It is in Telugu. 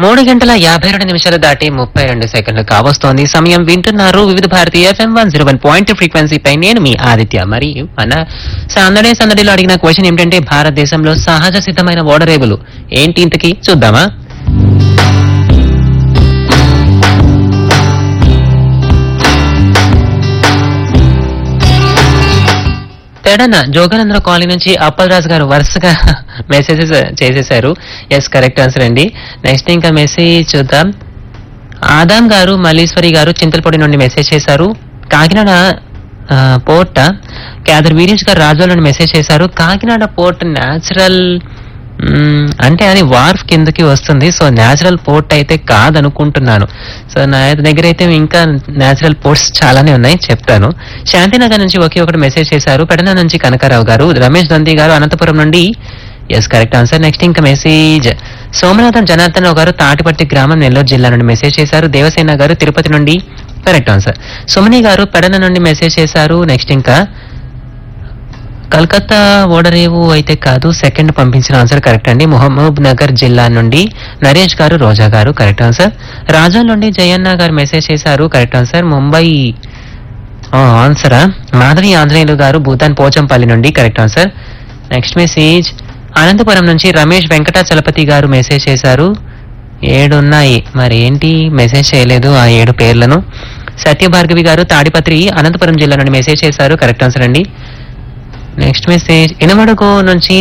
మూడు గంటల యాభై రెండు నిమిషాలు దాటి ముప్పై రెండు సెకండ్లు కావస్తోంది సమయం వింటున్నారు Vividh Bharati FM one zero one point ఫ్రీక్వెన్సీపై నేను మీ ఆదిత్య మరి మన సందడే సందడిలో అడిగిన క్వశ్చన్ ఏమిటంటే భారతదేశంలో సహజ సిద్ధమైన ఓడరేవులు ఏంటి ఇంతకి చూద్దామా తెడన జోగానంద్ర కాలనీ నుంచి అప్పలరాజు గారు వరుసగా మెసేజెస్ చేసేశారు ఎస్ కరెక్ట్ ఆన్సర్ అండి నెక్స్ట్ ఇంకా మెసేజ్ చూద్దాం ఆదాం గారు మల్లీశ్వరి గారు చింతలపొడి నుండి మెసేజ్ చేశారు కాకినాడ ఆ, పోర్ట్ క్యాదర్ వీరేష్ గారు రాజోల నుండి మెసేజ్ చేశారు కాకినాడ పోర్ట్ న్యాచురల్ మ్మ్, అంటే అది వార్ఫ్ కిందకి వస్తుంది సో న్యాచురల్ పోర్ట్ అయితే కాదనుకుంటున్నాను సో నా దగ్గర అయితే ఇంకా న్యాచురల్ పోర్ట్స్ చాలానే ఉన్నాయి చెప్తాను శాంతినగర్ నుంచి ఒకే ఒకటి మెసేజ్ చేశారు పెడన నుంచి కనకారావు గారు రమేష్ దంది గారు అనంతపురం నుండి ఎస్ కరెక్ట్ ఆన్సర్ నెక్స్ట్ ఇంకా మెసేజ్ సోమనాథన్ జనార్దన్ రావు గారు తాటిపట్టి గ్రామం నెల్లూరు జిల్లా నుండి మెసేజ్ చేశారు దేవసేన గారు తిరుపతి నుండి కరెక్ట్ ఆన్సర్ సుమని గారు పెడన నుండి మెసేజ్ చేశారు నెక్స్ట్ ఇంకా కలకత్తా ఓడరేవు అయితే కాదు సెకండ్ పంపించిన ఆన్సర్ కరెక్ట్ అండి మహబూబ్ నగర్ జిల్లా నుండి నరేష్ గారు రోజా గారు కరెక్ట్ ఆన్సర్ రాజా నుండి జయన్న గారు మెసేజ్ చేశారు కరెక్ట్ ఆన్సర్ ముంబై ఆ, ఆన్సరా మాధవి ఆంజనేయులు గారు భూతాన్ పోచంపల్లి నుండి correct answer next message Anantapuram నుంచి రమేష్ వెంకటాచలపతి గారు మెసేజ్ చేశారు ఏడు ఉన్నాయి మరి ఏంటి మెసేజ్ చేయలేదు ఆ ఏడు పేర్లను సత్యభార్గవి గారు తాడిపత్రి అనంతపురం జిల్లా నుండి మెసేజ్ చేశారు కరెక్ట్ ఆన్సర్ అండి నెక్స్ట్ మెసేజ్ ఇనమడుగు నుంచి